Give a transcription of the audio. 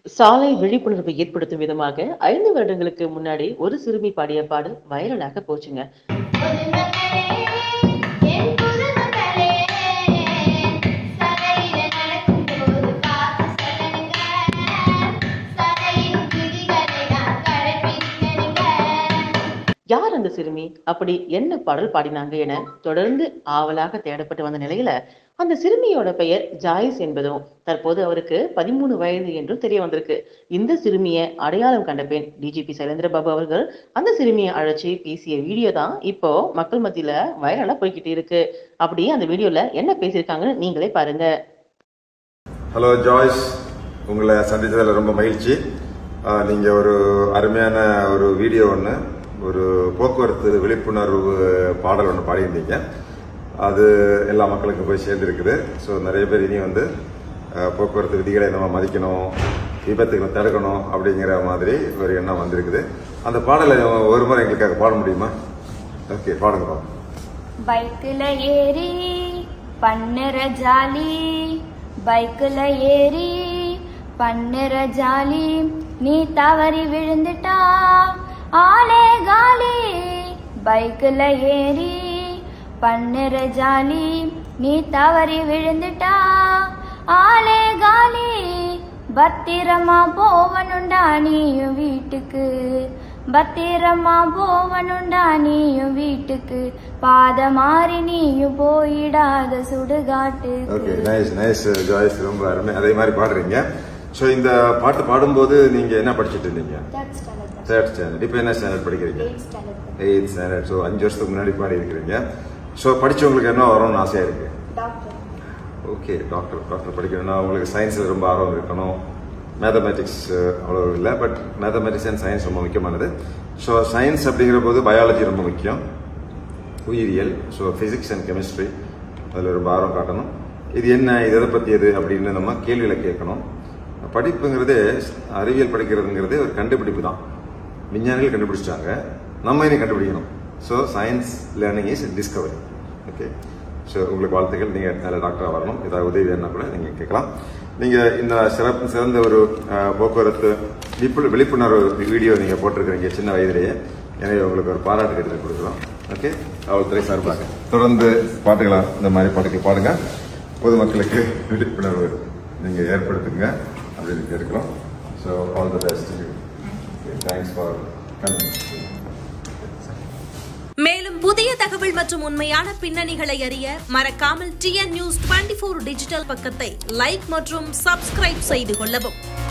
சாலை விழிப்புணர்வை ஏற்படுத்தும் விதமாக ஐந்து வருடங்களுக்கு முன்னாடி ஒரு சிறுமி பாடிய பாடல் வைரலாக போச்சுங்க ஒரு மகளே என் புது மகளே சரையில நடக்கும்போது பார்த்து சொல்லுங்க சரையின் விதிகளை நான் கடைபிடிக்கணுங்க யார் அந்த சிறுமி அப்படி என்ன பாடல் பாடினாங்க என தொடர்ந்து ஆவலாக தேடப்பட்டு வந்த நிலையில அந்த சிறுமியோட பெயர் ஜாய்ஸ் என்பதும் தற்போது அவருக்கு பதிமூணு வயது என்றும் தெரிய வந்திருக்கு இந்த சிறுமியை அடையாளம் கண்ட பெண் டிஜிபி சைலேந்திர பாபு அவர்கள் அந்த சிறுமியை அழைச்சி பேசிய வீடியோ தான் இப்போ மக்கள் மத்தியில வைரலா போய்கிட்டு இருக்கு அப்படி அந்த வீடியோல என்ன பேசியிருக்காங்கன்னு நீங்களே பாருங்க ஹலோ ஜாய்ஸ் உங்களை சந்தித்ததில் ரொம்ப மகிழ்ச்சி ஆஹ், நீங்க ஒரு அருமையான ஒரு வீடியோ ஒன்று ஒரு போக்குவரத்து விழிப்புணர்வு பாடல் ஒன்று பாடியிருந்தீங்க அது எல்லா மக்களுக்கும் போய் சேர்ந்துருக்குது ஸோ நிறைய பேர் இனி வந்து ஆஹ், போக்குவரத்து விதிகளை நம்ம மதிக்கணும் விபத்துகளை தடுக்கணும் அப்படிங்கிற மாதிரி ஒரு எண்ணம் வந்திருக்குது அந்த பாடலை ஒரு முறை எங்களுக்காக பாட முடியுமா ஓகே பாடுங்க பாப்போம். பைக்குல ஏறி பண்ணுற ஜாலி பைக்குல ஏறி பண்ணுற ஜாலி நீ தவறி விழுந்துட்டா ஆளே காலி பைக்குல ஏறி பண்ணுற ஜாலி நீ தவறி விழுந்துட்டா ஆளே காலி பத்திரமா போவனுண்டா நீயும் வீட்டுக்கு பத்திரமா போவனுண்டா நீயும் வீட்டுக்கு பாத மாறி நீயும் போயிடாத ஓகே சுடுகாட்டுக்கு நைஸ் நைஸ் ஜாய்ஸ் ரொம்ப அருமை அதே மாதிரி பாடுறீங்க ஸோ இந்த பாட்டு பாடும்போது நீங்க என்ன படிச்சிட்டு இருந்தீங்க தேர்ட் ஸ்டாண்டர்ட் இப்போ என்ன ஸ்டாண்டர்ட் படிக்கிறீங்க எயித் ஸ்டாண்டர்ட் ஸோ அஞ்சு வருஷத்துக்கு முன்னாடி பாடி இருக்கிறீங்க ஸோ படிச்சவங்களுக்கு என்ன வரும்னு ஆசையா இருக்கு ஓகே டாக்டர் டாக்டர் படிக்கணும்னா உங்களுக்கு சயின்ஸில் ரொம்ப ஆர்வம் இருக்கணும் மேத்தமேட்டிக்ஸ் அவ்வளோ இல்லை பட் மேத்தமேட்டிக்ஸ் அண்ட் சயின்ஸ் ரொம்ப முக்கியமானது ஸோ சயின்ஸ் அப்படிங்கிற போது பயாலஜி ரொம்ப முக்கியம் உயிரியல் ஸோ ஃபிசிக்ஸ் அண்ட் கெமிஸ்ட்ரி அதில் ரொம்ப ஆர்வம் காட்டணும் இது என்ன இது எதை பற்றியது அப்படின்னு நம்ம கேள்விகளை கேட்கணும் படிப்புங்கிறது அறிவியல் படிக்கிறதுங்கிறது ஒரு கண்டுபிடிப்பு தான் விஞ்ஞானிகள் கண்டுபிடிச்சிட்டாங்க நம்ம இனி கண்டுபிடிக்கணும் so science learning is discovery okay so உங்களுக்கு வாழ்த்துக்கள் நீங்கள் நல்ல டாக்டராக வரணும் ஏதாவது உதவி வேணா கூட நீங்கள் கேட்கலாம் நீங்கள் இந்த சிறப்பு சிறந்த ஒரு அஹ், போக்குவரத்து விழிப்பு விழிப்புணர்வு வீடியோ நீங்கள் போட்டிருக்கிறீங்க சின்ன வயதிலேயே எனவே உங்களுக்கு ஒரு பாராட்டு கடிதம் கொடுக்குறோம் ஓகே காவல்துறை சார்பாக தொடர்ந்து பாட்டுகளா இந்த மாதிரி பாட்டுகள் பாடுங்க பொதுமக்களுக்கு விழிப்புணர்வு நீங்கள் ஏற்படுத்துங்க அப்படின்னு கேட்கிறோம் so all the best thanks for coming மேலும் புதிய தகவல் மற்றும் உண்மையான பின்னணிகளை அறிய மறக்காமல் டிஎன் நியூஸ் டுவெண்டி டிஜிட்டல் பக்கத்தை லைக் மற்றும் சப்ஸ்கிரைப் செய்து கொள்ளவும்